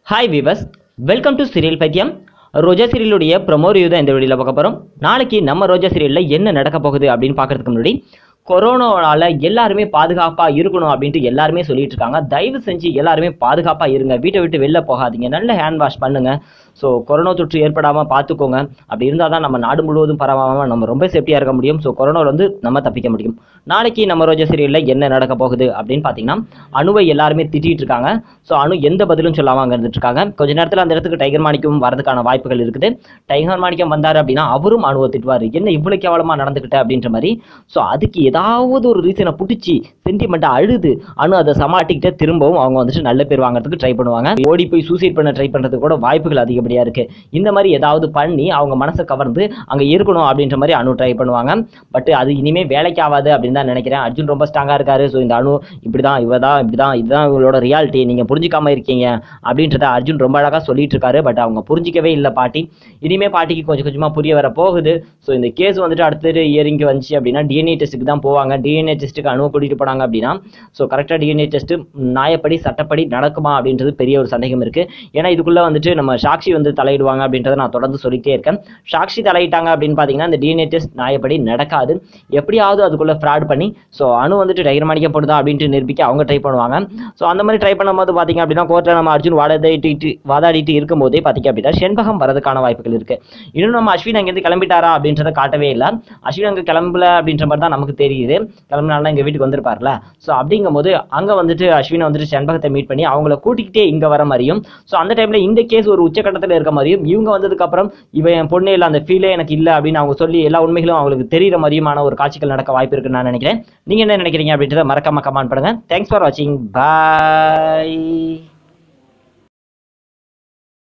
hi viewers welcome to serial பைத்தியம் Roja சீரியலுடைய promo review தான் இந்த வீடியோவில் பார்க்க போகிறோம் நாளைக்கு நம்ம ரோஜா சீரியலில் என்ன நடக்க போகுது அப்படின்னு பார்க்கறதுக்கு முன்னாடி கொரோனாவால் எல்லாருமே பாதுகாப்பாக இருக்கணும் அப்படின்ட்டு எல்லாருமே சொல்லிட்டு இருக்காங்க தயவு செஞ்சு எல்லாருமே பாதுகாப்பாக இருங்க வீட்டை விட்டு வெளில போகாதீங்க நல்ல ஹேண்ட் வாஷ் பண்ணுங்க ஸோ கொரோனா தொற்று ஏற்படாமல் பார்த்துக்கோங்க அப்படி இருந்தால் தான் நம்ம நாடு முழுவதும் பரவாமல் நம்ம ரொம்ப சேஃப்டியாக இருக்க முடியும் ஸோ கொரோனாவில் வந்து நம்ம தப்பிக்க முடியும் நாளைக்கு நம்ம ரோஜா சீரியலில் என்ன நடக்க போகுது அப்படின்னு பார்த்தீங்கன்னா அணுவை எல்லாருமே திட்டிட்டு இருக்காங்க ஸோ அணு எந்த பதிலும் சொல்லாமல் அங்கே இருந்துட்டு இருக்காங்க கொஞ்ச நேரத்தில் அந்த இடத்துக்கு டைகர் மாணிக்கம் வரதுக்கான வாய்ப்புகள் இருக்குது டைகர் மாணிக்கம் வந்தார் அப்படின்னா அவரும் அணுவை திட்டுவார் என்ன இவ்வளோ கேவலமாக நடந்துக்கிட்ட அப்படின்ற மாதிரி ஸோ அதுக்கு ஏதாவது ஒரு ரீசனை பிடிச்சி சென்டிமெண்ட்டாக அழுது அணு அதை சமாட்டிக்கிட்டு திரும்பவும் அவங்க வந்துட்டு நல்ல பேர் வாங்குறதுக்கு ட்ரை பண்ணுவாங்க ஓடி போய் சூசைட் பண்ண ட்ரை பண்ணுறதுக்கு கூட வாய்ப்புகள் அதிகப்படியாக இருக்குது இந்த மாதிரி ஏதாவது பண்ணி அவங்க மனசை கவர்ந்து அங்கே இருக்கணும் அப்படின்ற மாதிரி அணு ட்ரை பண்ணுவாங்க பட் அது இனிமேல் வேலைக்கு ஆகாது அப்படின்னு தான் நினைக்கிறேன் அர்ஜுன் ரொம்ப ஸ்ட்ராங்காக இருக்காரு ஸோ இந்த அணு இப்படி தான் இவ தான் இப்படி தான் இதுதான் இவங்களோட ரியாலிட்டி நீங்கள் புரிஞ்சிக்காம இருக்கீங்க அப்படின்றத அர்ஜுன் ரொம்ப அழகாக சொல்லிட்டு இருக்காரு பட் அவங்க புரிஞ்சிக்கவே இல்லை பாட்டி இனிமே பாட்டிக்கு கொஞ்சம் கொஞ்சமாக புரிய வர போகுது ஸோ இந்த கேஸ் வந்துட்டு அடுத்தது இயரிங்கு வந்துச்சு அப்படின்னா டிஎன்ஏ டெஸ்ட்டுக்கு தான் போவாங்க டிஎன்ஏ டெஸ்ட்டுக்கு அணுவை கூட்டிகிட்டு போனாங்க அப்படின்னா ஸோ கரெக்டாக டிஎன்ஏ டெஸ்ட்டு நியாயப்படி சட்டப்படி நடக்குமா அப்படின்றது பெரிய ஒரு சந்தேகம் இருக்குது ஏன்னா இதுக்குள்ளே வந்துட்டு நம்ம சாட்சி வந்து தலையிடுவாங்க அப்படின்றத நான் தொடர்ந்து சொல்லிட்டே இருக்கேன் சாட்சி தலையிட்டாங்க அப்படின்னு பார்த்தீங்கன்னா இந்த டிஎன்ஏ டெஸ்ட் நியாயப்படி நடக்காது எப்படியாவது அதுக்குள்ளே ஃப்ராட் பண்ணி ஸோ அணு வந்துட்டு டைகர் மாணிக்கப்படுதா அப்படின்ட்டு நிரூபிக்க அவங்க ட்ரை பண்ணுவாங்க ஸோ அந்த மாதிரி ட்ரை பண்ணும்போது பார்த்தீங்க அப்படின்னா கோர்ட்டில் நம்ம அர்ஜுன் வாதாடிட்டு வாதாடிட்டு இருக்கும்போதே பார்த்தீங்க அப்படின்னா செண்பகம் வரதுக்கான வாய்ப்புகள் இருக்குது இன்னும் நம்ம அஸ்வின் அங்கேருந்து கிளம்பிட்டாரா அப்படின்றத காட்டவே இல்லை அஸ்வின் அங்கே கிளம்பல அப்படின்ற மாதிரி தான் நமக்கு தெரியுது கிளம்பினால எங்கள் வீட்டுக்கு வந்திருப்பார்ல ஸோ அப்படிங்கும்போது அங்கே வந்துட்டு அஸ்வினை வந்துட்டு செண்பகத்தை மீட் பண்ணி அவங்கள கூட்டிக்கிட்டே இங்கே வர மாதிரியும் ஸோ அந்த டைமில் இந்த கேஸ் ஒரு உச்சக்கட்டத்தில் இருக்க மாதிரியும் இவங்க வந்ததுக்கப்புறம் இவன் என் பொண்ணு இல்லை அந்த ஃபீலே எனக்கு இல்லை அப்படின்னு அவங்க சொல்லி எல்லா உண்மைகளும் அவங்களுக்கு தெரிகிற மாதிரியுமான ஒரு காட்சிகள் நடக்க வாய்ப்பு இருக்குன்னு நான் நினைக்கிறேன் நீங்கள் என்ன நினைக்கிறீங்க அப்படின்றத மறக்காம கமெண்ட் பண்ணுங்கள் தேங்க்ஸ் ஃபார் வாட்சிங் பாய்